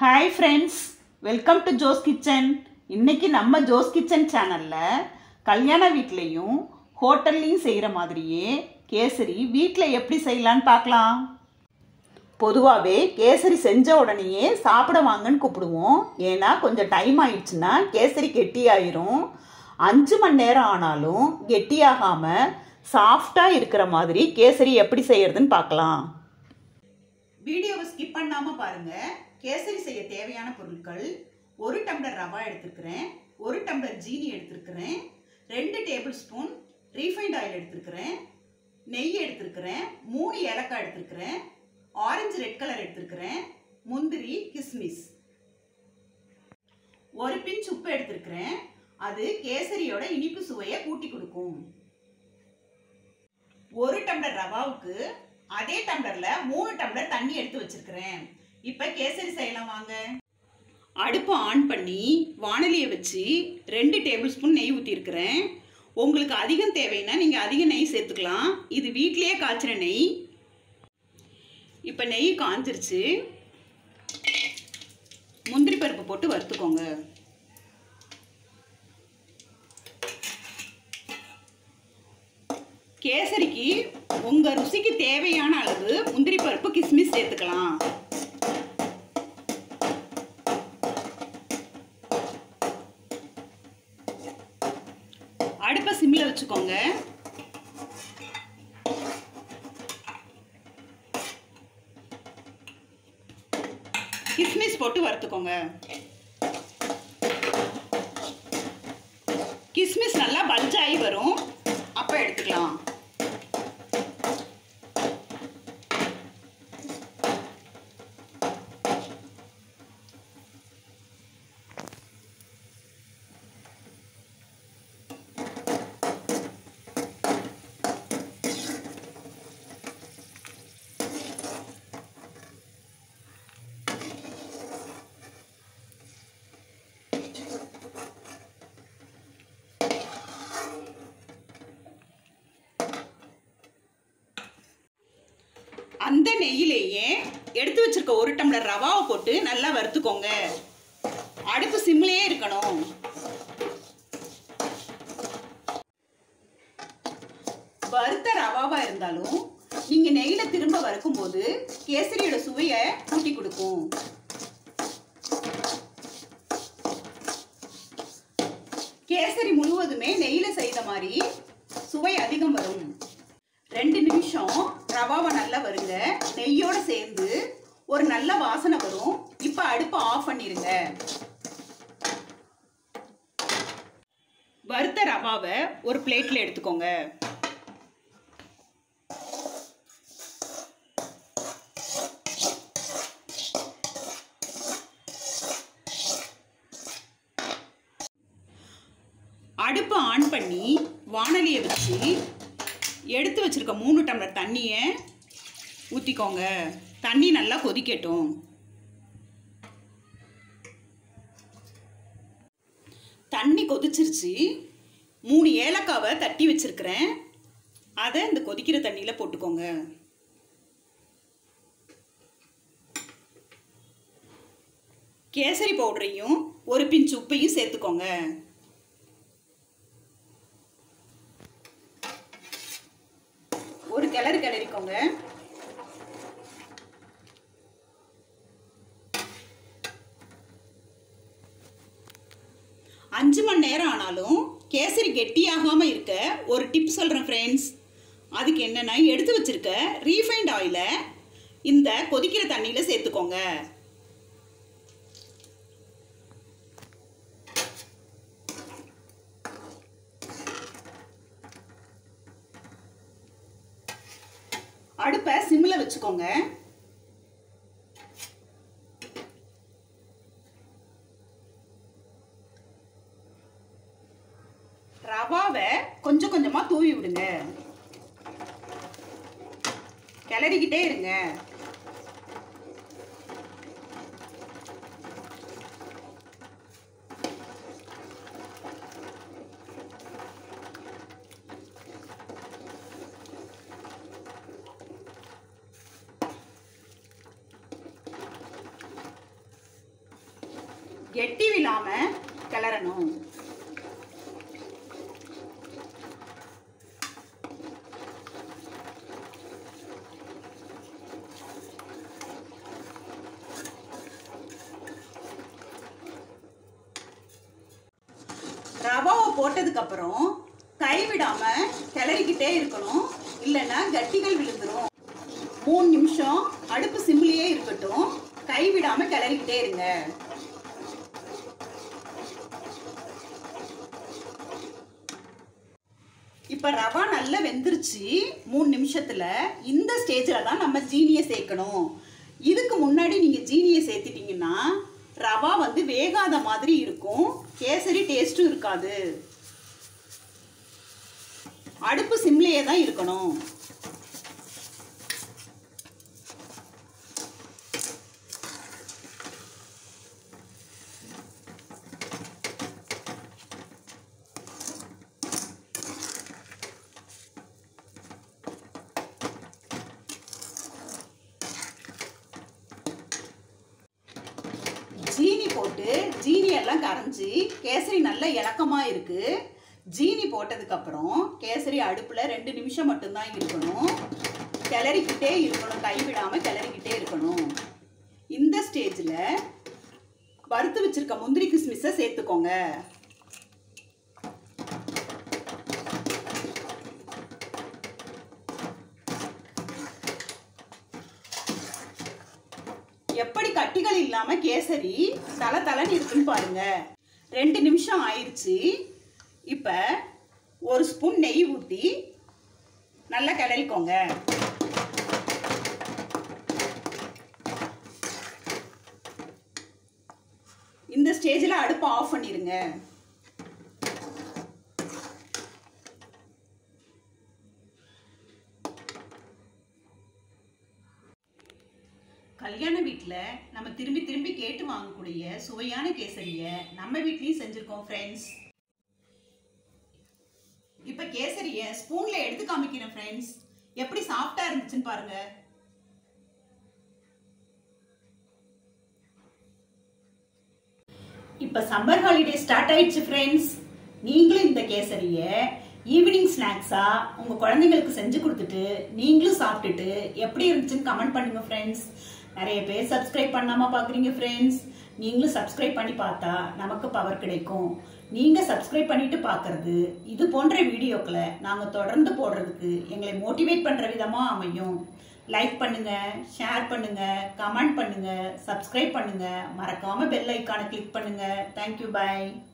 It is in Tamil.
hi friends welcome to Jo's kitchen இன்னைக்கு நம்ம ஜோஸ் கிச்சன் சேனலில் கல்யாண வீட்லேயும் ஹோட்டல்லையும் செய்கிற மாதிரியே கேசரி வீட்டில் எப்படி செய்யலான்னு பார்க்கலாம் பொதுவாகவே கேசரி செஞ்ச உடனேயே சாப்பிட வாங்கன்னு கூப்பிடுவோம் ஏன்னா கொஞ்சம் டைம் ஆயிடுச்சுன்னா கேசரி கெட்டியாயிரும் அஞ்சு மணி நேரம் ஆனாலும் கெட்டியாகாமல் சாஃப்டாக இருக்கிற மாதிரி கேசரி எப்படி செய்யறதுன்னு பார்க்கலாம் வீடியோவை ஸ்கிப் பண்ணாமல் பாருங்க கேசரி செய்ய தேவையான பொருட்கள் ஒரு டம்ளர் ரவா எடுத்துருக்கிறேன் ஒரு டம்ளர் ஜீனி எடுத்துருக்கிறேன் ரெண்டு டேபிள் ஸ்பூன் ரீஃபைண்ட் ஆயில் எடுத்துருக்கிறேன் நெய் எடுத்துருக்கிறேன் மூணு ஏலக்காய் எடுத்துருக்கிறேன் ஆரஞ்சு ரெட் கலர் எடுத்துருக்கிறேன் முந்திரி கிஸ்மிஸ் ஒரு பிஞ்ச் உப்பு எடுத்துருக்கிறேன் அது கேசரியோட இனிப்பு சுவையை கூட்டி கொடுக்கும் ஒரு டம்ளர் ரவாவுக்கு அதே டம்ளர்ல மூணு டம்ளர் தண்ணி எடுத்து வச்சிருக்கிறேன் இப்ப கேசரி செய்யலாம் வாங்க அடுப்பு ஆன் பண்ணி வானலியை வச்சு ரெண்டு டேபிள் ஸ்பூன் நெய் ஊற்றிருக்கிறேன் உங்களுக்கு அதிகம் தேவைன்னா நீங்கள் அதிக நெய் சேர்த்துக்கலாம் இது வீட்லேயே காய்ச்சின நெய் இப்போ நெய் காஞ்சிருச்சு முந்திரி பருப்பு போட்டு வறுத்துக்கோங்க கேசரிக்கு உங்கள் ருசிக்கு தேவையான அளவு முந்திரி பருப்பு கிஸ்மிஸ் சேர்த்துக்கலாம் அடுப்பை சிம்மில் வச்சுக்கோங்க கிஸ்மிஸ் போட்டு வறுத்துக்கோங்க கிஸ்மிஸ் நல்லா பல்ஜாகி வரும் அப்போ எடுத்துக்கலாம் அந்த நெய்யிலேயே எடுத்து வச்சிருக்க ஒரு டம்ளர் ரவாவை போட்டு நல்லா வறுத்துக்கோங்க அடுப்பு சிம்லேயே இருக்கணும் வறுத்த ரவாவா இருந்தாலும் நீங்க நெய்யில திரும்ப வறுக்கும் போது கேசரியோட சுவையை கூட்டி கொடுக்கும் கேசரி முழுவதுமே நெய்யில செய்த மாதிரி சுவை அதிகம் வரும் ரெண்டு நிமிஷம் ரவாவை நல்லா வருங்க நெய்யோட சேர்ந்து ஒரு நல்ல வாசனை வரும் இப்போ அடுப்பை ஆஃப் பண்ணிருங்க வறுத்த ரவாவை ஒரு பிளேட்ல எடுத்துக்கோங்க அடுப்பை ஆன் பண்ணி வானலியை வச்சு எடுத்து வச்சுருக்க மூணு டம்ளர் தண்ணியை ஊற்றிக்கோங்க தண்ணி நல்லா கொதிக்கட்டும் தண்ணி கொதிச்சிருச்சு மூணு ஏலக்காவை தட்டி வச்சுருக்கிறேன் அதை இந்த கொதிக்கிற தண்ணியில் போட்டுக்கோங்க கேசரி பவுடரையும் ஒரு பிஞ்ச் உப்பையும் சேர்த்துக்கோங்க ஒரு கிளறு கிளறிக்கோங்க அஞ்சு மணி நேரம் ஆனாலும் கேசரி கெட்டியாகாமல் இருக்க ஒரு டிப் சொல்கிறேன் ஃப்ரெண்ட்ஸ் அதுக்கு என்னென்னா எடுத்து வச்சுருக்க ரீஃபைண்ட் ஆயிலை இந்த கொதிக்கிற தண்ணியில் சேர்த்துக்கோங்க அடுப்பை சிம்மில் வச்சுக்கோங்க ரவாவை கொஞ்சம் கொஞ்சமாக தூவி விடுங்க கிளறிக்கிட்டே இருங்க கெட்டி விழாம கிளறணும் ரவாவை போட்டதுக்கு அப்புறம் கை விடாம கிளறிக்கிட்டே இருக்கணும் இல்லைன்னா கட்டிகள் விழுந்துரும் மூணு நிமிஷம் அடுப்பு சிம்லேயே இருக்கட்டும் கை விடாம கிளறிக்கிட்டே இருங்க இப்ப ரவா நல்லா வெந்துருச்சு மூணு நிமிஷத்துல இந்த ஸ்டேஜில் தான் நம்ம ஜீனியை சேர்க்கணும் இதுக்கு முன்னாடி நீங்க ஜீனியை சேர்த்துட்டீங்கன்னா ரவா வந்து வேகாத மாதிரி இருக்கும் கேசரி டேஸ்ட்டும் இருக்காது அடுப்பு சிம்லேயே தான் இருக்கணும் ஜீனி போட்டு ஜீனி எல்லாம் கரைஞ்சி கேசரி நல்ல இலக்கமா இருக்கு ஜீனி போட்டதுக்கு அப்புறம் கேசரி அடுப்புல ரெண்டு நிமிஷம் மட்டும்தான் இருக்கணும் கிளறிக்கிட்டே இருக்கணும் கைவிடாம கிளறிக்கிட்டே இருக்கணும் இந்த ஸ்டேஜில் வறுத்து வச்சிருக்க முந்திரி கிஸ்மிஸை சேர்த்துக்கோங்க எப்படி கட்டிகள் இல்லாம கேசரி தல தலன்னு இருக்குன்னு பாருங்க ரெண்டு நிமிஷம் ஆயிடுச்சு இப்ப ஒரு ஸ்பூன் நெய் ஊற்றி நல்லா கிளறிக்கோங்க இந்த ஸ்டேஜில் அடுப்பை ஆஃப் பண்ணிடுங்க கல்யாண வீட்டில் நம்ம திரும்பி திரும்பி கேட்டு வாங்கக்கூடிய சுவையான கேசரியை நம்ம வீட்லேயும் செஞ்சுருக்கோம் ஃப்ரெண்ட்ஸ் இப்போ கேசரியை ஸ்பூனில் எடுத்து காமிக்கிறேன் ஃப்ரெண்ட்ஸ் எப்படி சாஃப்டாக இருந்துச்சுன்னு பாருங்க இப்போ சம்மர் ஹாலிடே ஸ்டார்ட் ஆயிடுச்சு ஃப்ரெண்ட்ஸ் நீங்களும் இந்த கேசரியை ஈவினிங் ஸ்நாக்ஸாக உங்கள் குழந்தைங்களுக்கு செஞ்சு கொடுத்துட்டு நீங்களும் சாப்பிட்டுட்டு எப்படி இருந்துச்சுன்னு கமெண்ட் பண்ணுங்க ஃப்ரெண்ட்ஸ் நிறைய பேர் சப்ஸ்கிரைப் பண்ணாமல் பார்க்குறீங்க ஃப்ரெண்ட்ஸ் நீங்களும் சப்ஸ்கிரைப் பண்ணி பார்த்தா நமக்கு பவர் கிடைக்கும் நீங்கள் சப்ஸ்கிரைப் பண்ணிட்டு பார்க்கறது இது போன்ற வீடியோக்களை நாங்கள் தொடர்ந்து போடுறதுக்கு எங்களை மோட்டிவேட் பண்ணுற விதமாக அமையும் லைக் பண்ணுங்க ஷேர் பண்ணுங்க கமெண்ட் பண்ணுங்க சப்ஸ்கிரைப் பண்ணுங்க மறக்காம பெல் ஐக்கானை கிளிக் பண்ணுங்க தேங்க்யூ பை